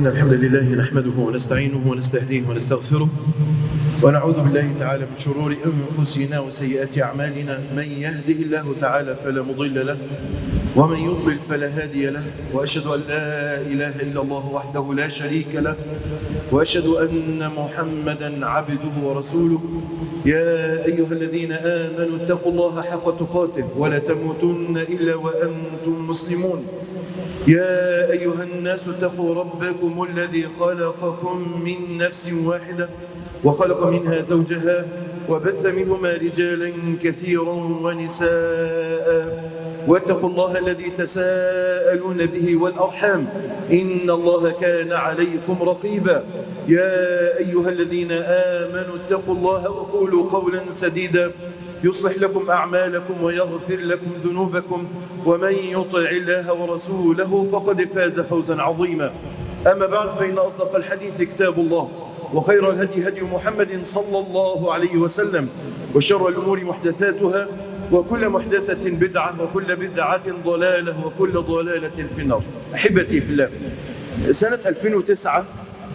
إن الحمد لله نحمده ونستعينه ونستهديه ونستغفره ونعوذ بالله تعالى من شرور أنفسنا وسيئات أعمالنا من يهده الله تعالى فلا مضل له ومن يضلل فلا هادي له وأشهد أن لا إله إلا الله وحده لا شريك له وأشهد أن محمدا عبده ورسوله يا أيها الذين آمنوا اتقوا الله حق تقاته ولا تموتن إلا وأنتم مسلمون يا أيها الناس اتقوا ربكم الذي خلقكم من نفس واحدة وخلق منها زوجها وبث منهما رجالا كثيرا ونساء واتقوا الله الذي تساءلون به والأرحام إن الله كان عليكم رقيبا يا أيها الذين آمنوا اتقوا الله وقولوا قولا سديدا يصلح لكم أعمالكم ويغفر لكم ذنوبكم ومن يطع الله ورسوله فقد فاز فوزا عظيما أما بعد فإن أصدق الحديث كتاب الله وخير الهدي هدي محمد صلى الله عليه وسلم وشر الأمور محدثاتها وكل محدثة بدعة وكل بدعة ضلالة وكل ضلالة في النار أحبتي في الله سنة 2009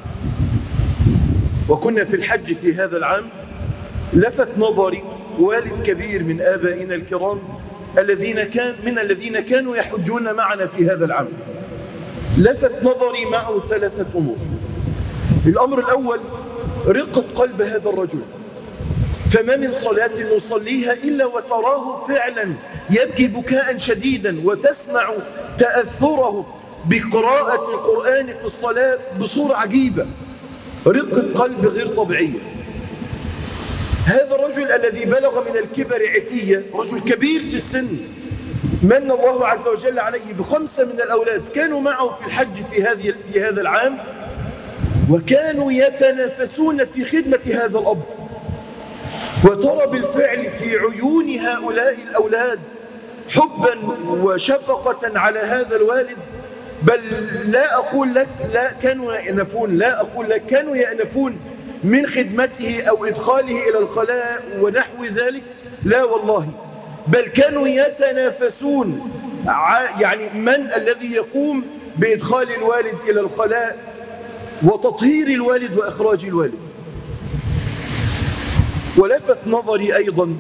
وكنا في الحج في هذا العام لفت نظري والد كبير من آبائنا الكرام الذين كان من الذين كانوا يحجون معنا في هذا العام لفت نظري معه ثلاثة أمور الأمر الأول رقة قلب هذا الرجل فما من صلاة نصليها إلا وتراه فعلا يبكي بكاء شديدا وتسمع تأثره بقراءة القرآن في الصلاة بصورة عجيبة رقة قلب غير طبيعية هذا الرجل الذي بلغ من الكبر عتية رجل كبير في السن من الله عز وجل عليه بخمسة من الأولاد كانوا معه في الحج في, هذه في هذا العام وكانوا يتنافسون في خدمة هذا الأب وترى بالفعل في عيون هؤلاء الأولاد حبا وشفقة على هذا الوالد بل لا أقول لك لا كانوا يأنفون لا أقول لك كانوا يأنفون من خدمته أو إدخاله إلى الخلاء ونحو ذلك لا والله بل كانوا يتنافسون يعني من الذي يقوم بإدخال الوالد إلى الخلاء وتطهير الوالد وإخراج الوالد ولفت نظري أيضا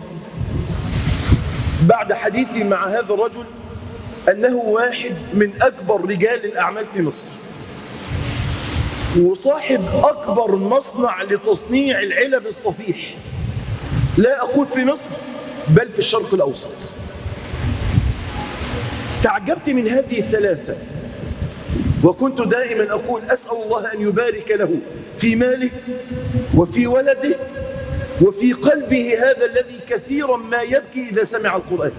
بعد حديثي مع هذا الرجل أنه واحد من أكبر رجال الأعمال في مصر وصاحب أكبر مصنع لتصنيع العلب الصفيح لا أقول في مصر بل في الشرق الأوسط تعجبت من هذه الثلاثة وكنت دائما أقول أسأل الله أن يبارك له في ماله وفي ولده وفي قلبه هذا الذي كثيرا ما يبكي إذا سمع القرآن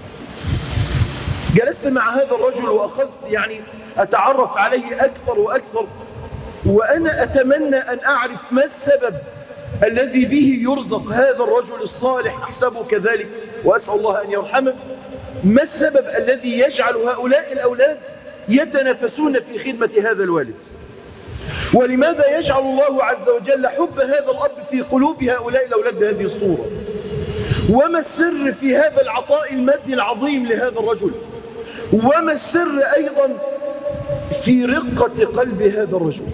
جلست مع هذا الرجل وأخذت يعني أتعرف عليه أكثر وأكثر وأنا أتمنى أن أعرف ما السبب الذي به يرزق هذا الرجل الصالح أحسبه كذلك وأسأل الله أن يرحمه ما السبب الذي يجعل هؤلاء الأولاد يتنافسون في خدمة هذا الوالد ولماذا يجعل الله عز وجل حب هذا الأب في قلوب هؤلاء الأولاد بهذه الصورة وما السر في هذا العطاء المادي العظيم لهذا الرجل وما السر أيضا في رقة قلب هذا الرجل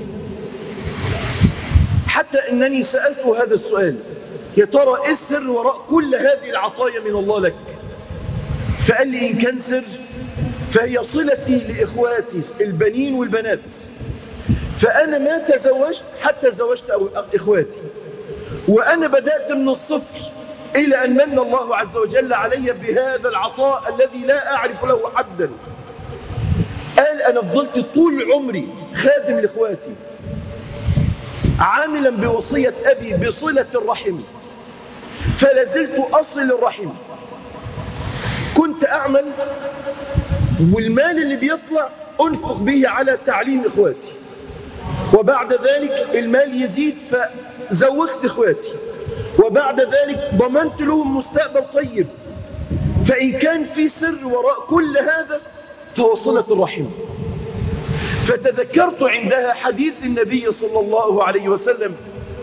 حتى أنني سألت هذا السؤال يا ترى إيه السر وراء كل هذه العطايا من الله لك فقال لي إن كان سر فهي صلتي لإخواتي البنين والبنات فأنا ما تزوجت حتى زوجت إخواتي وأنا بدأت من الصفر إلى أن من الله عز وجل علي بهذا العطاء الذي لا أعرف له حدا قال أنا فضلت طول عمري خادم لإخواتي عاملا بوصية أبي بصلة الرحم فلازلت أصل الرحم كنت أعمل والمال اللي بيطلع أنفق به على تعليم إخواتي وبعد ذلك المال يزيد فزوجت إخواتي وبعد ذلك ضمنت لهم مستقبل طيب فإن كان في سر وراء كل هذا فهو صلة الرحم فتذكرت عندها حديث النبي صلى الله عليه وسلم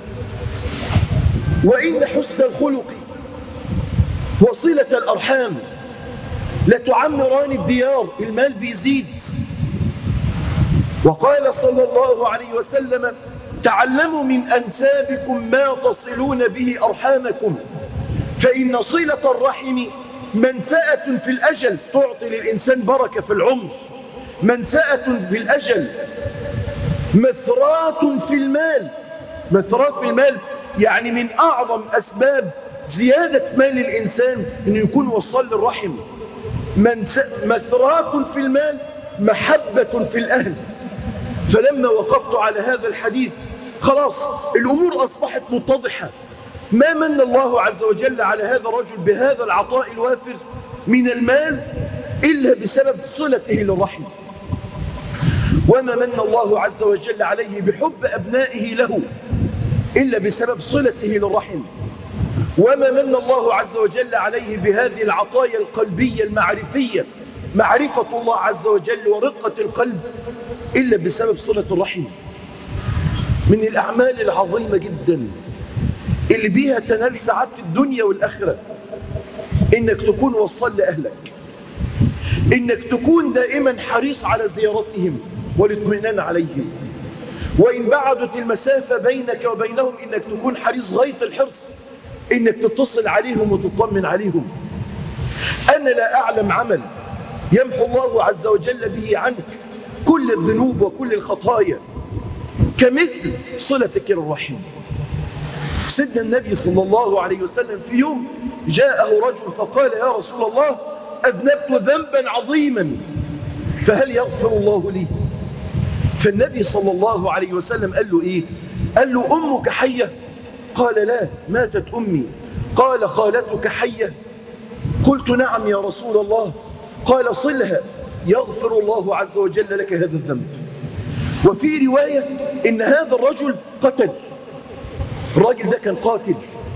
وإن حسن الخلق وصلة الأرحام لتعمران الديار المال بيزيد وقال صلى الله عليه وسلم تعلموا من أنسابكم ما تصلون به أرحامكم فإن صلة الرحم منسأة في الأجل تعطي للإنسان بركة في العمر منسأة في الأجل مثرات في المال مثرات في المال يعني من أعظم أسباب زيادة مال الإنسان أنه يكون وصل للرحم مثرات في المال محبة في الأهل فلما وقفت على هذا الحديث خلاص الأمور أصبحت متضحة ما من الله عز وجل على هذا الرجل بهذا العطاء الوافر من المال إلا بسبب صلته للرحم وما من الله عز وجل عليه بحب أبنائه له إلا بسبب صلته للرحم وما من الله عز وجل عليه بهذه العطايا القلبية المعرفية معرفة الله عز وجل ورقة القلب إلا بسبب صلة الرحم من الأعمال العظيمة جدا اللي بيها تنال سعادة الدنيا والآخرة إنك تكون وصل لأهلك إنك تكون دائما حريص على زيارتهم والاطمئنان عليهم وإن بعدت المسافة بينك وبينهم إنك تكون حريص غاية الحرص إنك تتصل عليهم وتطمن عليهم أنا لا أعلم عمل يمحو الله عز وجل به عنك كل الذنوب وكل الخطايا كمثل صلتك للرحم سيدنا النبي صلى الله عليه وسلم في يوم جاءه رجل فقال يا رسول الله أذنبت ذنبا عظيما فهل يغفر الله لي فالنبي صلى الله عليه وسلم قال له إيه قال له أمك حية قال لا ماتت أمي قال خالتك حية قلت نعم يا رسول الله قال صلها يغفر الله عز وجل لك هذا الذنب وفي رواية إن هذا الرجل قتل الراجل ده كان قاتل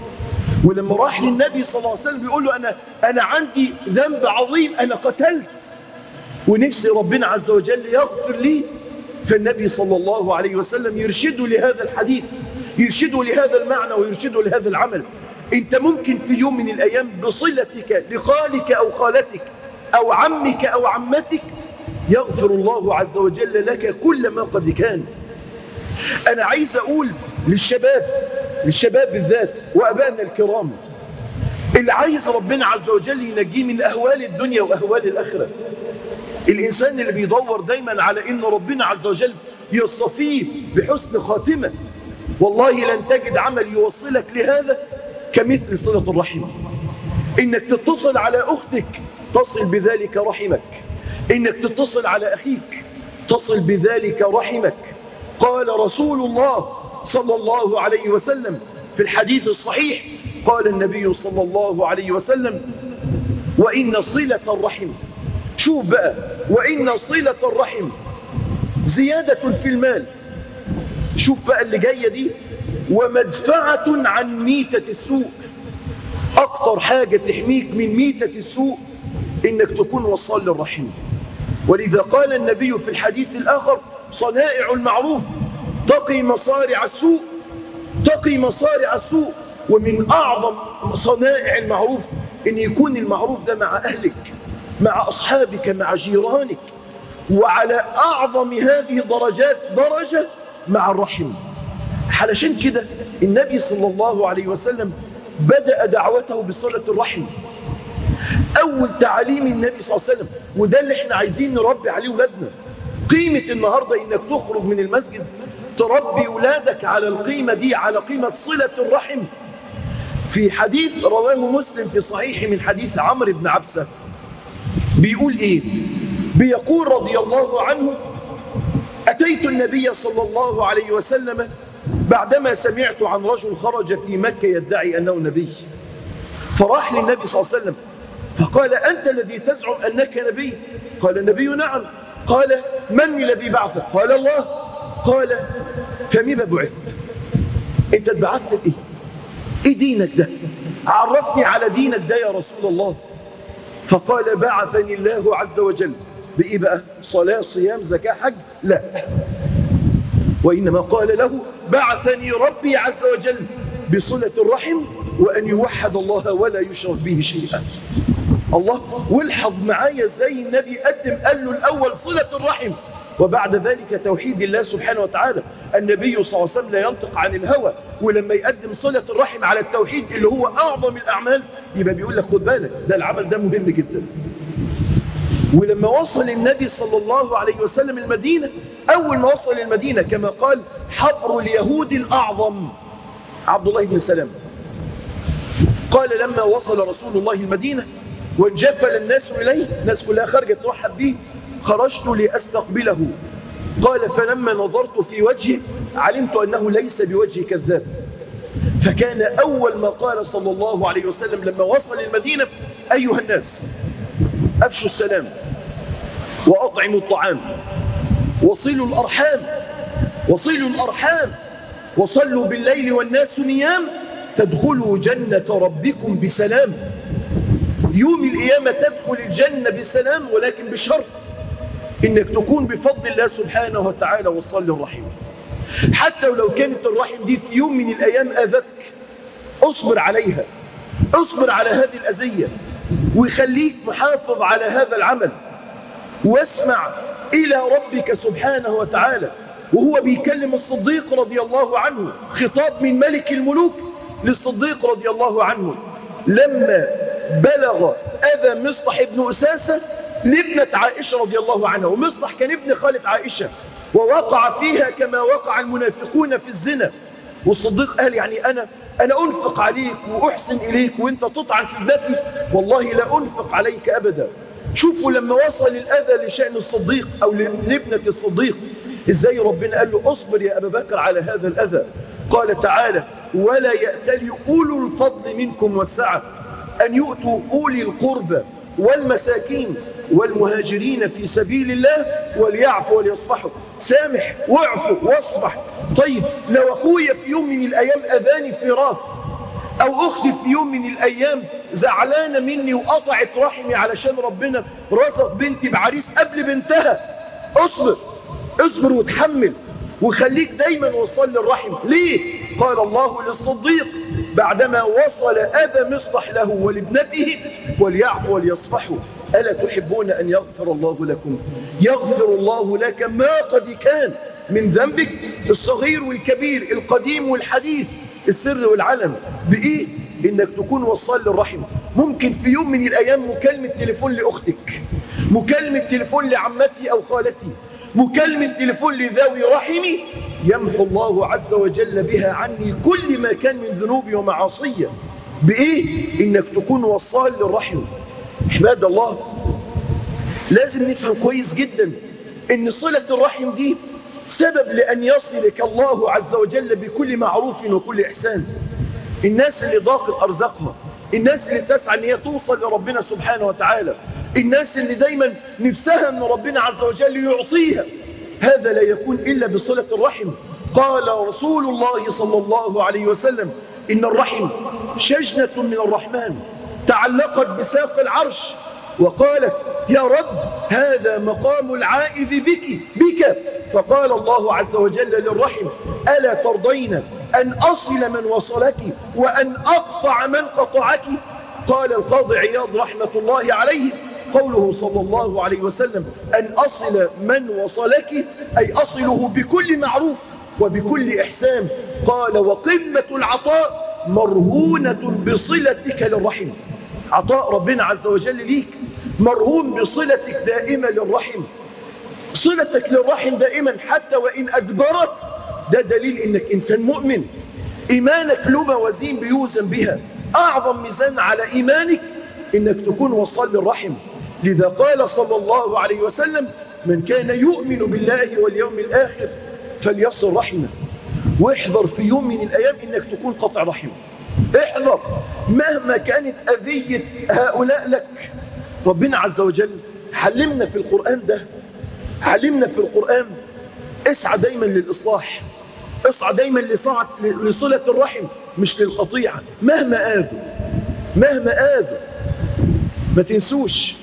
ولما راح للنبي صلى الله عليه وسلم بيقول له أنا, أنا عندي ذنب عظيم أنا قتلت ونفسي ربنا عز وجل يغفر لي فالنبي صلى الله عليه وسلم يرشده لهذا الحديث يرشده لهذا المعنى ويرشده لهذا العمل انت ممكن في يوم من الأيام بصلتك لخالك أو خالتك أو عمك أو عمتك يغفر الله عز وجل لك كل ما قد كان أنا عايز أقول للشباب للشباب بالذات وأبائنا الكرام اللي عايز ربنا عز وجل ينجيه من أهوال الدنيا وأهوال الآخرة الإنسان اللي بيدور دايما على إن ربنا عز وجل يصطفيه بحسن خاتمة والله لن تجد عمل يوصلك لهذا كمثل صلة الرحم إنك تتصل على أختك تصل بذلك رحمك إنك تتصل على أخيك تصل بذلك رحمك قال رسول الله صلى الله عليه وسلم في الحديث الصحيح قال النبي صلى الله عليه وسلم وإن صلة الرحم شوف بقى وإن صلة الرحم زيادة في المال شوف بقى اللي جاية دي ومدفعة عن ميتة السوء أكتر حاجة تحميك من ميتة السوء إنك تكون وصال للرحم ولذا قال النبي في الحديث الآخر صنائع المعروف تقي مصارع السوء تقي مصارع السوء ومن أعظم صنائع المعروف إن يكون المعروف ده مع أهلك مع أصحابك مع جيرانك وعلى أعظم هذه الدرجات درجة مع الرحم علشان كده النبي صلى الله عليه وسلم بدأ دعوته بصلة الرحم أول تعاليم النبي صلى الله عليه وسلم وده اللي احنا عايزين نربي عليه ولادنا قيمة النهاردة انك تخرج من المسجد تربي ولادك على القيمة دي على قيمة صلة الرحم في حديث رواه مسلم في صحيح من حديث عمرو بن عبسة بيقول ايه بيقول رضي الله عنه أتيت النبي صلى الله عليه وسلم بعدما سمعت عن رجل خرج في مكة يدعي أنه نبي فراح للنبي صلى الله عليه وسلم فقال أنت الذي تزعم أنك نبي قال النبي نعم قال من الذي بعثك قال الله قال فمما بعثت انت اتبعثت ايه ايه دينك ده عرفني على دينك ده يا رسول الله فقال بعثني الله عز وجل بإيه بقى صلاة صيام زكاة حج لا وإنما قال له بعثني ربي عز وجل بصلة الرحم وأن يوحد الله ولا يشرك به شيئا الله والحظ معايا ازاي النبي قدم قال له الأول صلة الرحم وبعد ذلك توحيد الله سبحانه وتعالى النبي صلى الله عليه وسلم لا ينطق عن الهوى ولما يقدم صلة الرحم على التوحيد اللي هو أعظم الأعمال يبقى بيقول لك خد بالك ده العمل ده مهم جدا ولما وصل النبي صلى الله عليه وسلم المدينة أول ما وصل المدينة كما قال حبر اليهود الأعظم عبد الله بن سلام قال لما وصل رسول الله المدينة وانجفل الناس إليه الناس كلها خرجت ترحب به خرجت لأستقبله قال فلما نظرت في وجهه علمت أنه ليس بوجه كذاب فكان أول ما قال صلى الله عليه وسلم لما وصل المدينة أيها الناس أفشوا السلام وأطعموا الطعام وصلوا الأرحام وصلوا الأرحام وصلوا بالليل والناس نيام تدخلوا جنة ربكم بسلام يوم القيامة تدخل الجنة بسلام ولكن بشرط انك تكون بفضل الله سبحانه وتعالى وصل الرحيم حتى ولو كانت الرحم دي في يوم من الايام اذتك اصبر عليها اصبر على هذه الاذية وخليك محافظ على هذا العمل واسمع الى ربك سبحانه وتعالى وهو بيكلم الصديق رضي الله عنه خطاب من ملك الملوك للصديق رضي الله عنه لما بلغ أذى مصطح بن أساسة لابنة عائشة رضي الله عنها ومصطح كان ابن خالد عائشة ووقع فيها كما وقع المنافقون في الزنا والصديق قال يعني أنا أنا أنفق عليك وأحسن إليك وإنت تطعن في ابنتي والله لا أنفق عليك أبدا شوفوا لما وصل الأذى لشأن الصديق أو لابنة الصديق إزاي ربنا قال له أصبر يا أبا بكر على هذا الأذى قال تعالى ولا يأتلي أولو الفضل منكم والسعة أن يؤتوا أولي القربى والمساكين والمهاجرين في سبيل الله وليعفوا وليصفحوا سامح واعفوا واصفح طيب لو أخويا في يوم من الأيام أذاني فراق أو أختي في يوم من الأيام زعلانة مني وقطعت رحمي علشان ربنا رزق بنتي بعريس قبل بنتها اصبر اصبر وتحمل وخليك دايما وصل للرحم ليه قال الله للصديق بعدما وصل أذى مصلح له ولابنته وليعفوا وليصفحوا ألا تحبون أن يغفر الله لكم يغفر الله لك ما قد كان من ذنبك الصغير والكبير القديم والحديث السر والعلم بإيه إنك تكون وصل للرحم ممكن في يوم من الأيام مكالمة تليفون لأختك مكالمة تليفون لعمتي أو خالتي مكالمة تليفون لذوي رحمي يمحو الله عز وجل بها عني كل ما كان من ذنوبي ومعاصية بإيه؟ إنك تكون وصال للرحم عباد الله لازم نفهم كويس جدا إن صلة الرحم دي سبب لأن يصلك الله عز وجل بكل معروف وكل إحسان الناس اللي ضاقت أرزاقها الناس اللي تسعى أن هي توصل لربنا سبحانه وتعالى الناس اللي دايما نفسها أن ربنا عز وجل يعطيها هذا لا يكون إلا بصلة الرحم قال رسول الله صلى الله عليه وسلم إن الرحم شجنة من الرحمن تعلقت بساق العرش وقالت يا رب هذا مقام العائذ بك بك فقال الله عز وجل للرحم ألا ترضين أن أصل من وصلك وأن أقطع من قطعك قال القاضي عياض رحمة الله عليه قوله صلى الله عليه وسلم أن أصل من وصلك أي أصله بكل معروف وبكل إحسان قال وقمة العطاء مرهونة بصلتك للرحم عطاء ربنا عز وجل ليك مرهون بصلتك دائمة للرحم صلتك للرحم دائما حتى وإن أدبرت ده دليل إنك إنسان مؤمن إيمانك له موازين بيوزن بها أعظم ميزان على إيمانك إنك تكون وصل للرحم لذا قال صلى الله عليه وسلم من كان يؤمن بالله واليوم الآخر فليصل رحمه واحذر في يوم من الأيام إنك تكون قطع رحمه احذر مهما كانت أذية هؤلاء لك ربنا عز وجل علمنا في القرآن ده علمنا في القرآن اسعى دايما للإصلاح اسعى دايما لصعة لصلة الرحم مش للقطيعة مهما آذوا مهما آذوا ما تنسوش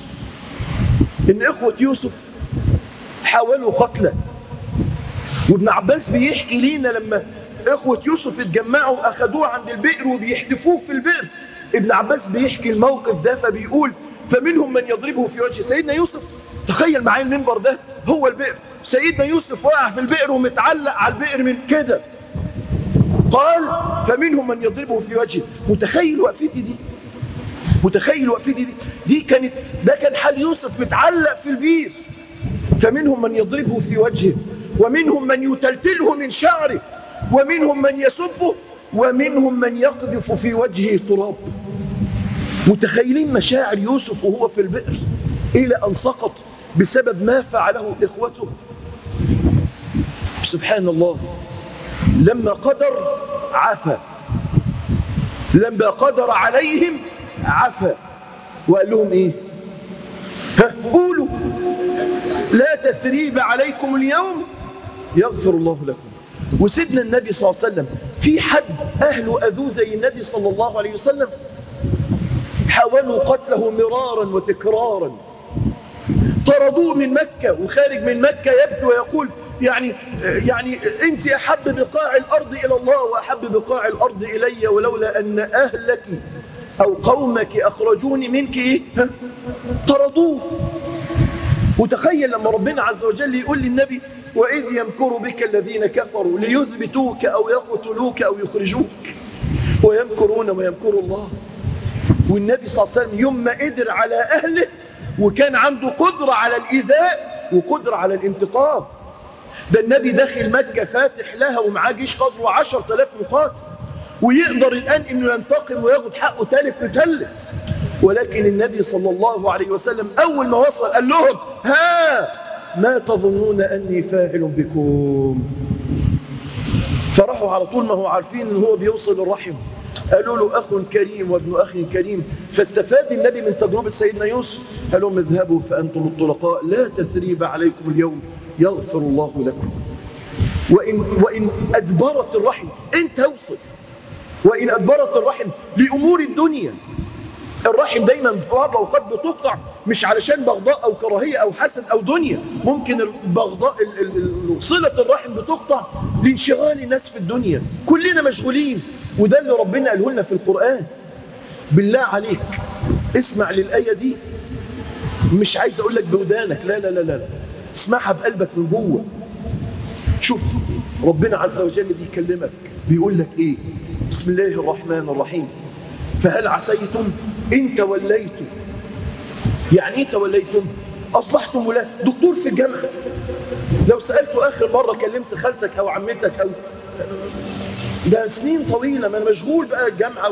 ان اخوة يوسف حاولوا قتله وابن عباس بيحكي لينا لما اخوة يوسف اتجمعوا اخدوه عند البئر وبيحدفوه في البئر ابن عباس بيحكي الموقف ده فبيقول فمنهم من يضربه في وجه سيدنا يوسف تخيل معايا المنبر ده هو البئر سيدنا يوسف واقع في البئر ومتعلق على البئر من كده قال فمنهم من يضربه في وجهه متخيل وقفتي دي متخيل وقفتي دي دي كانت ده كان حال يوسف متعلق في البير فمنهم من يضربه في وجهه ومنهم من يتلتله من شعره ومنهم من يسبه ومنهم من يقذف في وجهه تراب متخيلين مشاعر يوسف وهو في البئر إلى أن سقط بسبب ما فعله إخوته سبحان الله لما قدر عفا لما قدر عليهم عفا وقال لهم ايه ها قولوا لا تثريب عليكم اليوم يغفر الله لكم وسيدنا النبي صلى الله عليه وسلم في حد أهله أذوه زي النبي صلى الله عليه وسلم حاولوا قتله مرارا وتكرارا طردوه من مكة وخارج من مكة يبكي ويقول يعني يعني انت احب بقاع الارض الى الله واحب بقاع الارض الي ولولا ان اهلك او قومك اخرجوني منك ايه ها؟ طردوه وتخيل لما ربنا عز وجل يقول للنبي واذ يمكر بك الذين كفروا ليثبتوك او يقتلوك او يخرجوك ويمكرون ويمكر الله والنبي صلى الله عليه وسلم يوم ما قدر على اهله وكان عنده قدرة على الايذاء وقدرة على الانتقام ده النبي داخل مكة فاتح لها ومعاه جيش غزوة عشر تلاف مقاتل ويقدر الآن انه ينتقم وياخد حقه تالف وتلت ولكن النبي صلى الله عليه وسلم أول ما وصل قال لهم ها ما تظنون أني فاعل بكم فراحوا على طول ما هو عارفين ان هو بيوصل الرحم قالوا له أخ كريم وابن أخ كريم فاستفاد النبي من تجربة سيدنا يوسف قال لهم اذهبوا فأنتم الطلقاء لا تثريب عليكم اليوم يغفر الله لكم وإن, وإن أدبرت الرحم انت اوصل وإن أدبرت الرحم لأمور الدنيا الرحم دايما في بعض الأوقات بتقطع مش علشان بغضاء أو كراهية أو حسد أو دنيا ممكن البغضاء صلة الرحم بتقطع لانشغال الناس في الدنيا كلنا مشغولين وده اللي ربنا قاله لنا في القرآن بالله عليك اسمع للآية دي مش عايز أقول لك بودانك لا لا لا لا اسمعها بقلبك من جوه شوف ربنا عز وجل بيكلمك بيقول لك ايه بسم الله الرحمن الرحيم فهل عسيتم ان توليتم يعني ايه توليتم اصبحتم ولا دكتور في الجامعه لو سالته اخر مره كلمت خالتك او عمتك او ده سنين طويله ما انا مشغول بقى الجامعه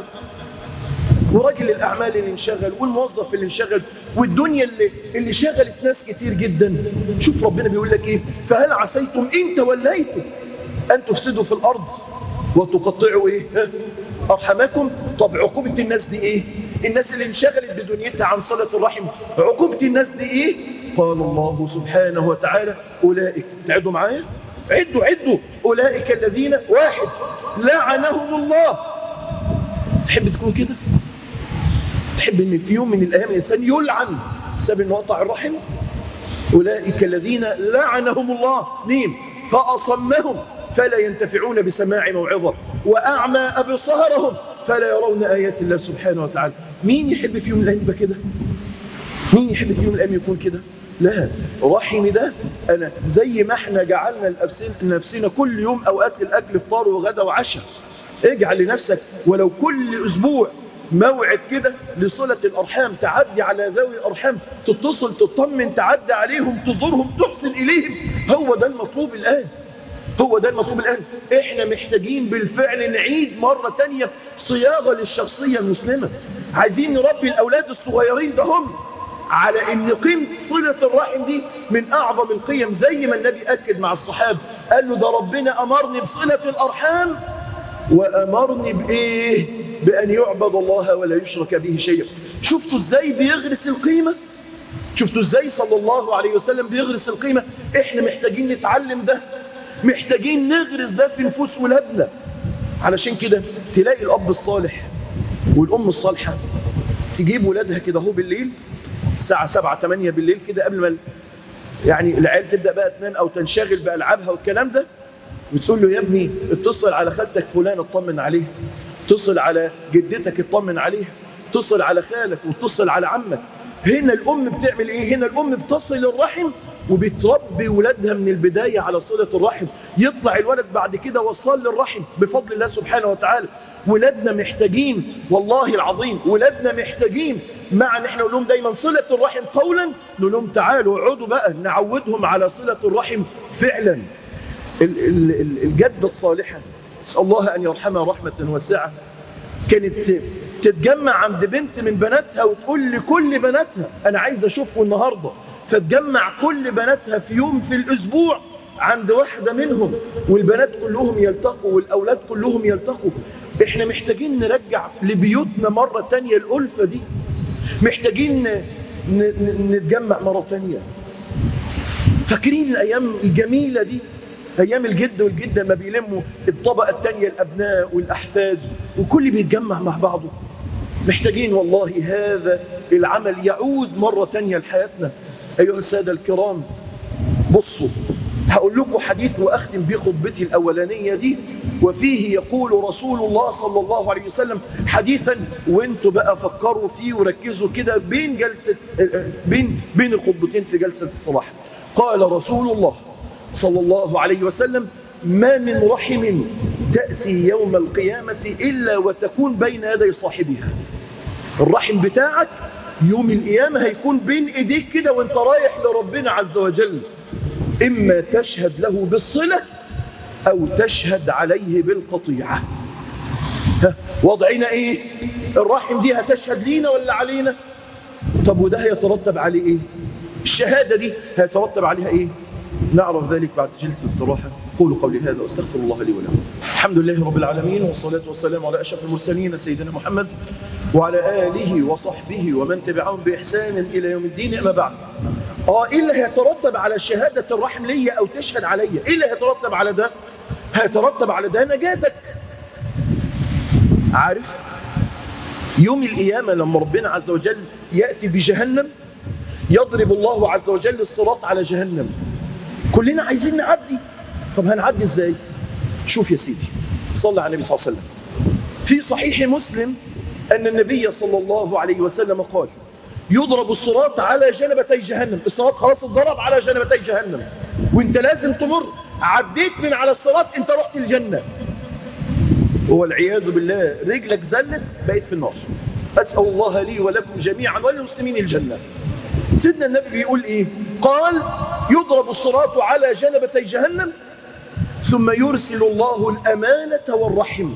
وراجل الأعمال اللي انشغل والموظف اللي انشغل والدنيا اللي, اللي شغلت ناس كتير جدا شوف ربنا بيقول لك إيه فهل عسيتم إن توليتم أن تفسدوا في الأرض وتقطعوا إيه أرحمكم طب عقوبة الناس دي إيه الناس اللي انشغلت بدنيتها عن صلة الرحم عقوبة الناس دي إيه قال الله سبحانه وتعالى أولئك تعدوا معايا عدوا عدوا أولئك الذين واحد لعنهم الله تحب تكون كده تحب ان في يوم من الايام الانسان يلعن بسبب انه قطع الرحم اولئك الذين لعنهم الله مين فاصمهم فلا ينتفعون بسماع موعظه واعمى ابصارهم فلا يرون ايات الله سبحانه وتعالى مين يحب في يوم من الايام يبقى كده مين يحب في يوم من الايام يكون كده لا رحمي ده انا زي ما احنا جعلنا لنفسنا كل يوم اوقات الاكل فطار وغدا وعشاء اجعل لنفسك ولو كل اسبوع موعد كده لصلة الأرحام تعدي على ذوي الأرحام تتصل تطمن تعدي عليهم تزورهم تحسن إليهم هو ده المطلوب الآن هو ده المطلوب الآن احنا محتاجين بالفعل نعيد مرة تانية صياغة للشخصية المسلمة عايزين نربي الأولاد الصغيرين ده هم على ان قيمة صلة الرحم دي من اعظم القيم زي ما النبي اكد مع الصحابة قال له ده ربنا امرني بصلة الارحام وامرني بايه بان يعبد الله ولا يشرك به شيئا شفتوا ازاي بيغرس القيمة شفتوا ازاي صلى الله عليه وسلم بيغرس القيمة احنا محتاجين نتعلم ده محتاجين نغرس ده في نفوس ولادنا علشان كده تلاقي الاب الصالح والام الصالحة تجيب ولادها كده هو بالليل الساعة 7 8 بالليل كده قبل ما يعني العيال تبدأ بقى تنام او تنشغل بألعابها والكلام ده وتقول له يا ابني اتصل على خالتك فلان اطمن عليه اتصل على جدتك اطمن عليه اتصل على خالك واتصل على عمك هنا الام بتعمل ايه هنا الام بتصل الرحم وبتربي ولادها من البداية على صلة الرحم يطلع الولد بعد كده وصل للرحم بفضل الله سبحانه وتعالى ولادنا محتاجين والله العظيم ولادنا محتاجين مع ان احنا نقول لهم دايما صلة الرحم قولا نقول لهم تعالوا اقعدوا بقى نعودهم على صلة الرحم فعلا ال- ال- ال- الجدة الصالحة نسأل الله أن يرحمها رحمة واسعة كانت تتجمع عند بنت من بناتها وتقول لكل بناتها أنا عايز أشوفه النهاردة فتجمع كل بناتها في يوم في الأسبوع عند واحدة منهم والبنات كلهم يلتقوا والأولاد كلهم يلتقوا احنا محتاجين نرجع لبيوتنا مرة تانية الألفة دي محتاجين ن- ن- نتجمع مرة تانية فاكرين الأيام الجميلة دي أيام الجد والجدة ما بيلموا الطبقة التانية الأبناء والأحفاد وكل بيتجمع مع بعضه محتاجين والله هذا العمل يعود مرة تانية لحياتنا أيها السادة الكرام بصوا هقول لكم حديث وأختم به خطبتي الأولانية دي وفيه يقول رسول الله صلى الله عليه وسلم حديثا وانتوا بقى فكروا فيه وركزوا كده بين جلسة بين بين الخطبتين في جلسة الصباح قال رسول الله صلى الله عليه وسلم ما من رحم تأتي يوم القيامة إلا وتكون بين يدي صاحبها الرحم بتاعك يوم القيامة هيكون بين ايديك كده وانت رايح لربنا عز وجل إما تشهد له بالصلة أو تشهد عليه بالقطيعة ها، وضعنا إيه الرحم دي هتشهد لينا ولا علينا طب وده هيترتب عليه إيه الشهادة دي هيترتب عليها إيه نعرف ذلك بعد جلسة الصراحة قولوا قولي هذا واستغفر الله لي ولكم الحمد لله رب العالمين والصلاة والسلام على أشرف المرسلين سيدنا محمد وعلى آله وصحبه ومن تبعهم بإحسان إلى يوم الدين أما بعد آه إيه اللي هيترتب على شهادة الرحم ليا أو تشهد عليا إيه اللي هيترتب على ده هيترتب على ده نجاتك عارف يوم القيامة لما ربنا عز وجل يأتي بجهنم يضرب الله عز وجل الصراط على جهنم كلنا عايزين نعدي طب هنعدي ازاي شوف يا سيدي صلى على النبي صلى الله عليه وسلم في صحيح مسلم أن النبي صلى الله عليه وسلم قال يضرب الصراط على جنبتي جهنم الصراط خلاص اتضرب على جنبتي جهنم وانت لازم تمر عديت من على الصراط انت رحت الجنة والعياذ بالله رجلك زلت بقيت في النار أسأل الله لي ولكم جميعا وللمسلمين الجنة سيدنا النبي بيقول ايه قال يضرب الصراط على جنبتي جهنم ثم يرسل الله الأمانة والرحم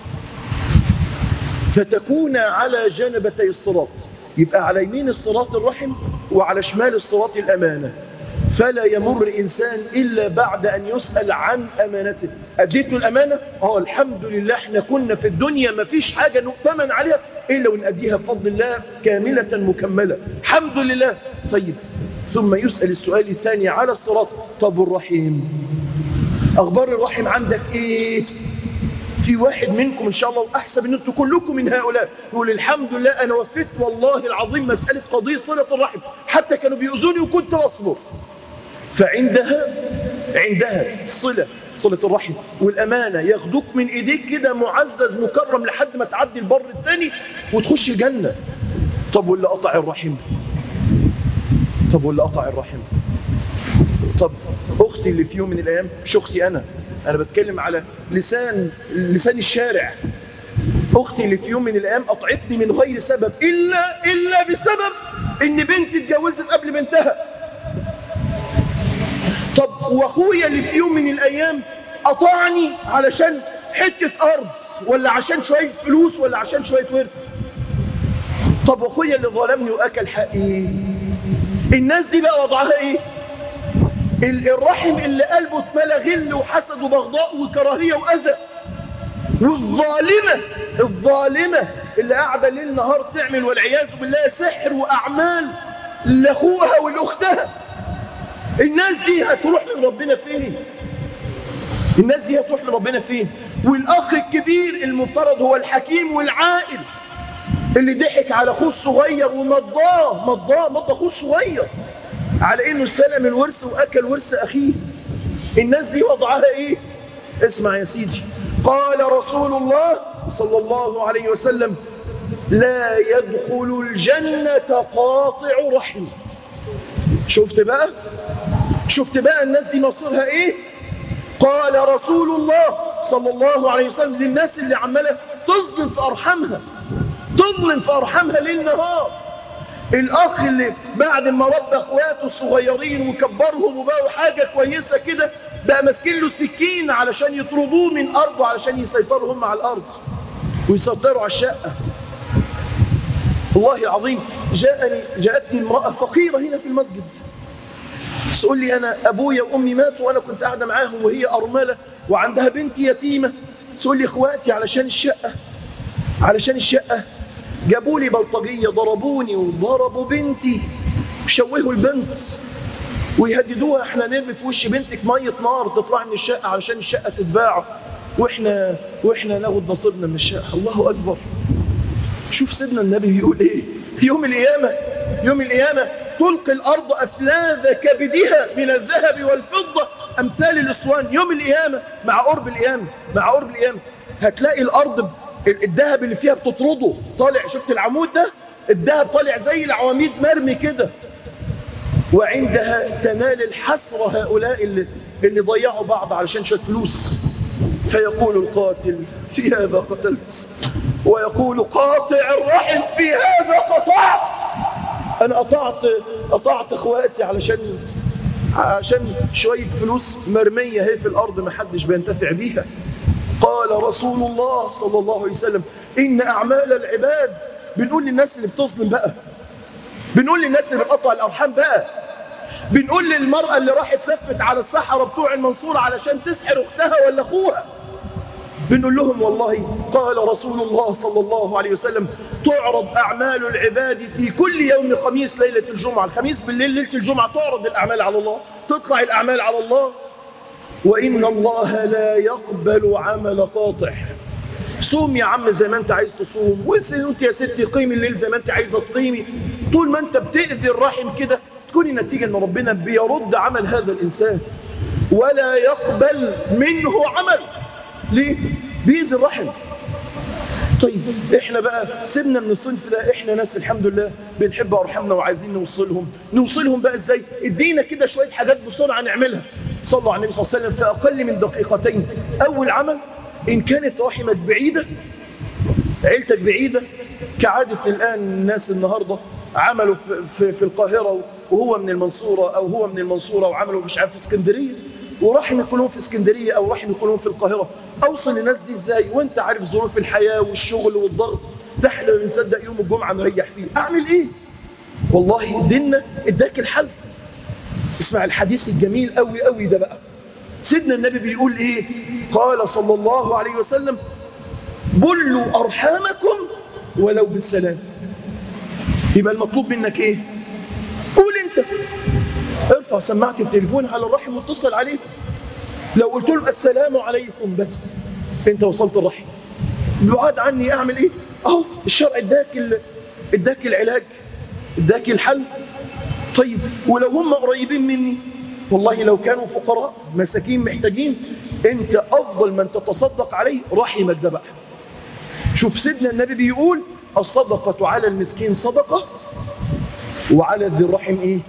فتكون على جنبتي الصراط يبقى على يمين الصراط الرحم وعلى شمال الصراط الأمانة فلا يمر إنسان إلا بعد أن يسأل عن أمانته أديت له الأمانة؟ آه الحمد لله احنا كنا في الدنيا ما فيش حاجة نؤتمن عليها إلا ونأديها بفضل الله كاملة مكملة الحمد لله طيب ثم يسأل السؤال الثاني على الصراط طب الرحيم أخبار الرحم عندك إيه؟ في واحد منكم إن شاء الله وأحسب أن أنتم كلكم من هؤلاء يقول الحمد لله أنا وفيت والله العظيم مسألة قضية صلة الرحم حتى كانوا بيؤذوني وكنت أصبر فعندها عندها صلة صلة الرحم والأمانة ياخدوك من إيديك كده معزز مكرم لحد ما تعدي البر الثاني وتخش الجنة طب واللي قطع الرحم طب واللي قطع الرحم طب أختي اللي في يوم من الأيام مش أختي أنا أنا بتكلم على لسان لسان الشارع أختي اللي في يوم من الأيام قطعتني من غير سبب إلا إلا بسبب إن بنتي اتجوزت قبل بنتها طب وأخويا اللي في يوم من الأيام قطعني علشان حتة أرض ولا عشان شوية فلوس ولا عشان شوية ورث طب وأخويا اللي ظلمني وأكل حقي الناس دي بقى وضعها إيه ال- الرحم اللي قلبه اتملى غل وحسد وبغضاء وكراهية وأذى والظالمة الظالمة اللي قاعدة ليل نهار تعمل والعياذ بالله سحر وأعمال لأخوها ولأختها الناس دي هتروح لربنا فين الناس دي هتروح لربنا فين والأخ الكبير المفترض هو الحكيم والعائل اللي ضحك على أخوه الصغير ومضاه مضاه مضى أخوه الصغير على انه استلم الورث واكل ورث اخيه الناس دي وضعها ايه اسمع يا سيدي قال رسول الله صلى الله عليه وسلم لا يدخل الجنة قاطع رحم شفت بقى شفت بقى الناس دي مصيرها ايه قال رسول الله صلى الله عليه وسلم للناس اللي عمالة تظلم في أرحامها تظلم في أرحامها ليل نهار الأخ اللي بعد ما ربى أخواته الصغيرين وكبرهم وبقوا حاجة كويسة كده بقى ماسكين له سكين علشان يطردوه من أرضه علشان يسيطروا هم على الأرض ويسيطروا على الشقة والله العظيم جاءني جاءتني امرأة فقيرة هنا في المسجد تقول لي أنا أبويا وأمي ماتوا وأنا كنت قاعدة معاهم وهي أرملة وعندها بنت يتيمة تقول لي إخواتي علشان الشقة علشان الشقة جابوا لي بلطجية ضربوني وضربوا بنتي شوهوا البنت ويهددوها احنا نرمي في وش بنتك مية نار تطلع من الشقة علشان الشقة تتباع واحنا واحنا ناخد نصيبنا من الشقة الله أكبر شوف سيدنا النبي بيقول ايه يوم القيامة يوم القيامة تلقي الأرض أفلاذ كبدها من الذهب والفضة أمثال الإسوان يوم القيامة مع قرب القيامة مع قرب القيامة هتلاقي الأرض الذهب اللي فيها بتطرده طالع شفت العمود ده الذهب طالع زي العواميد مرمي كده وعندها تنال الحسرة هؤلاء اللي, اللي ضيعوا بعض علشان شوية فلوس فيقول القاتل في هذا قتلت ويقول قاطع الرحم في هذا قطعت انا قطعت قطعت اخواتي علشان عشان شوية فلوس مرمية هي في الارض ما حدش بينتفع بيها قال رسول الله صلى الله عليه وسلم ان اعمال العباد بنقول للناس اللي بتظلم بقى بنقول للناس اللي بتقطع الارحام بقى بنقول للمرأة اللي راحت لفت على الصحراء بتوع المنصورة علشان تسحر اختها ولا اخوها بنقول لهم والله قال رسول الله صلى الله عليه وسلم تعرض أعمال العباد في كل يوم خميس ليلة الجمعة الخميس بالليل ليلة الجمعة تعرض الأعمال على الله تطلع الأعمال على الله وإن الله لا يقبل عمل قاطع صوم يا عم زي ما انت عايز تصوم وانت يا ستي قيمي الليل زي ما انت عايزه تقيمي طول ما انت بتأذي الرحم كده تكون النتيجة ان ربنا بيرد عمل هذا الإنسان ولا يقبل منه عمل ليه؟ بيأذي الرحم طيب احنا بقى سيبنا من الصنف ده احنا ناس الحمد لله بنحب ارحامنا وعايزين نوصلهم نوصلهم بقى ازاي ادينا كده شوية حاجات بسرعة نعملها صلوا على النبي صلى الله عليه وسلم في اقل من دقيقتين اول عمل ان كانت رحمك بعيدة عيلتك بعيدة كعادة الان الناس النهاردة عملوا في, في, في القاهرة وهو من المنصورة او هو من المنصورة وعملوا مش عارف في اسكندرية ورحم يكونون في اسكندرية او رحم يكونون في القاهرة اوصل للناس دي ازاي وانت عارف ظروف الحياة والشغل والضغط ده احنا بنصدق يوم الجمعة نريح فيه اعمل ايه والله ديننا اداك الحل اسمع الحديث الجميل قوي قوي ده بقى سيدنا النبي بيقول ايه قال صلى الله عليه وسلم بلوا ارحامكم ولو بالسلام يبقى المطلوب منك ايه قول انت ارفع سماعة التليفون على الرحم واتصل عليه لو قلت له السلام عليكم بس انت وصلت الرحم بعاد عني اعمل ايه اهو الشرع اداك اداك العلاج اداك الحل طيب ولو هم قريبين مني والله لو كانوا فقراء مساكين محتاجين انت افضل من تتصدق عليه رحمك ده بقى شوف سيدنا النبي بيقول الصدقة على المسكين صدقة وعلى ذي الرحم ايه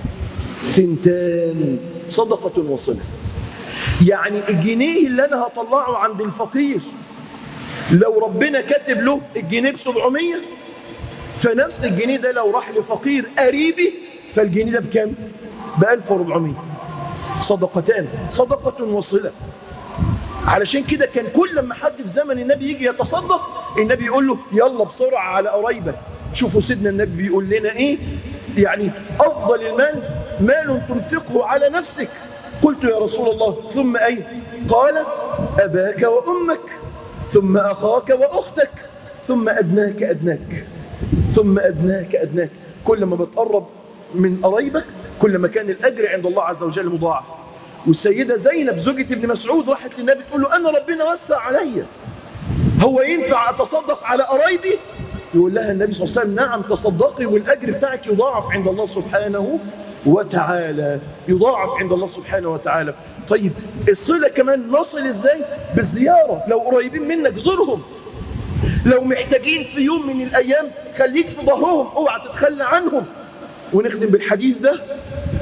ثنتان صدقة وصلة يعني الجنيه اللي انا هطلعه عند الفقير لو ربنا كاتب له الجنيه بسبعمية فنفس الجنيه ده لو راح لفقير قريبي فالجنيه ده بكام بألف وربعمية صدقتان صدقة وصلة علشان كده كان كل لما حد في زمن النبي يجي يتصدق النبي يقول له يلا بسرعة على قرايبك شوفوا سيدنا النبي بيقول لنا ايه يعني افضل المال مال تنفقه على نفسك قلت يا رسول الله ثم اي قال اباك وامك ثم اخاك واختك ثم ادناك ادناك ثم ادناك ادناك كل ما بتقرب من قرايبك كل ما كان الاجر عند الله عز وجل مضاعف والسيدة زينب زوجة ابن مسعود راحت للنبي تقول له أنا ربنا وسع عليا هو ينفع أتصدق على قرايبي يقول لها النبي صلى الله عليه وسلم نعم تصدقي والأجر بتاعك يضاعف عند الله سبحانه وتعالى يضاعف عند الله سبحانه وتعالى طيب الصلة كمان نصل ازاي بالزيارة لو قريبين منك زورهم لو محتاجين في يوم من الأيام خليك في ظهرهم اوعى تتخلى عنهم ونختم بالحديث ده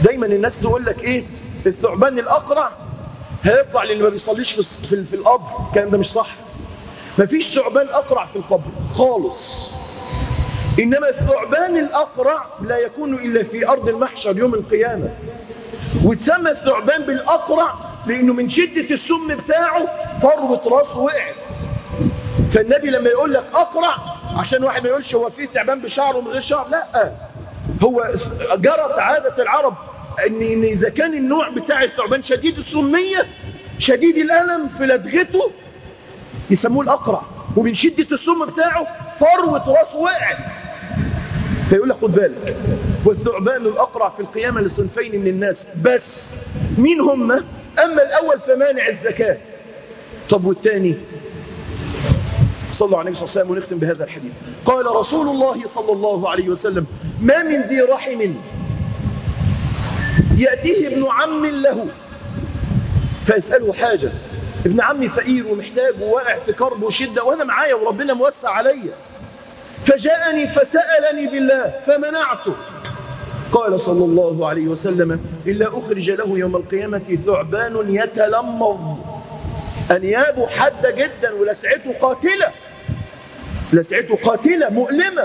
دايما الناس تقول لك ايه الثعبان الاقرع هيطلع للي ما بيصليش في, في, في القبر الكلام ده مش صح مفيش ثعبان اقرع في القبر خالص انما الثعبان الاقرع لا يكون الا في ارض المحشر يوم القيامه وتسمى الثعبان بالاقرع لانه من شده السم بتاعه فروه راسه وقعت فالنبي لما يقول لك اقرع عشان واحد ما يقولش هو فيه تعبان بشعره من غير شعر لا هو جرت عاده العرب ان إن اذا كان النوع بتاع الثعبان شديد السميه شديد الالم في لدغته يسموه الاقرع ومن شده السم بتاعه فروه راسه وقعت فيقول لك خد بالك والثعبان الاقرع في القيامه لصنفين من الناس بس مين هم اما الاول فمانع الزكاه طب والثاني صلوا على النبي صلى الله عليه وسلم ونختم بهذا الحديث قال رسول الله صلى الله عليه وسلم ما من ذي رحم يأتيه ابن عم له فيسأله حاجة ابن عمي فقير ومحتاج وواقع في كرب وشدة وأنا معايا وربنا موسع عليا فجاءني فسألني بالله فمنعته قال صلى الله عليه وسلم إلا أخرج له يوم القيامة ثعبان يتلمض أنيابه حادة جدا ولسعته قاتلة لسعته قاتلة مؤلمة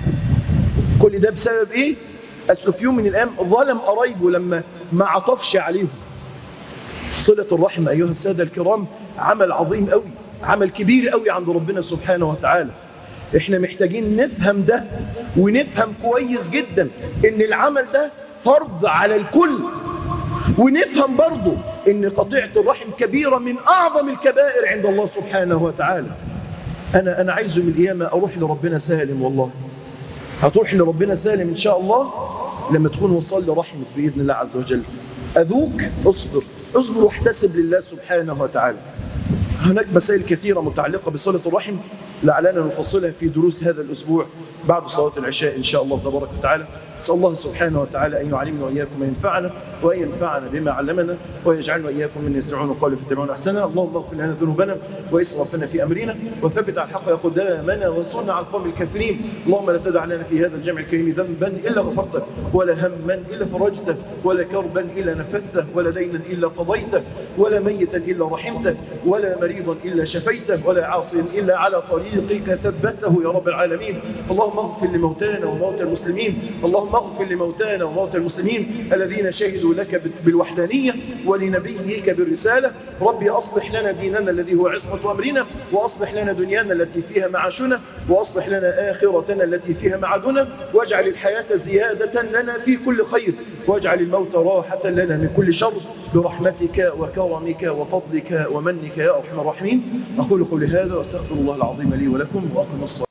كل ده بسبب إيه؟ أصل في يوم من الأيام ظلم قرايبه لما ما عطفش عليهم صلة الرحم أيها السادة الكرام عمل عظيم قوي عمل كبير قوي عند ربنا سبحانه وتعالى احنا محتاجين نفهم ده ونفهم كويس جدا ان العمل ده فرض على الكل ونفهم برضه ان قطيعة الرحم كبيرة من اعظم الكبائر عند الله سبحانه وتعالى انا انا عايزه من القيامة اروح لربنا سالم والله هتروح لربنا سالم ان شاء الله لما تكون وصل لرحمك باذن الله عز وجل اذوك اصبر اصبر واحتسب لله سبحانه وتعالى هناك مسائل كثيرة متعلقة بصلة الرحم لعلنا نفصلها في دروس هذا الأسبوع بعد صلاة العشاء إن شاء الله تبارك وتعالى نسأل الله سبحانه وتعالى أن يعلمنا وإياكم ما ينفعنا وأن ينفعنا بما علمنا ويجعلنا وإياكم من يسرعون القول في التبعون أحسنا اللهم اغفر لنا ذنوبنا وإسرافنا في أمرنا وثبت على الحق قدامنا وانصرنا على القوم الكافرين اللهم لا تدع لنا في هذا الجمع الكريم ذنبا إلا غفرته ولا هما إلا فرجته ولا كربا إلا نفذته ولا دينا إلا قضيته ولا ميتا إلا رحمته ولا مريضا إلا شفيته ولا عاصيا إلا على طريقك ثبته يا رب العالمين اللهم اغفر لموتانا وموتى المسلمين اللهم اغفر لموتانا وموتى المسلمين الذين شهدوا لك بالوحدانية ولنبيك بالرسالة ربي أصلح لنا ديننا الذي هو عصمة أمرنا وأصلح لنا دنيانا التي فيها معاشنا وأصلح لنا آخرتنا التي فيها معادنا واجعل الحياة زيادة لنا في كل خير واجعل الموت راحة لنا من كل شر برحمتك وكرمك وفضلك ومنك يا أرحم الراحمين أقول قولي هذا واستغفر الله العظيم لي ولكم وأقم الصلاة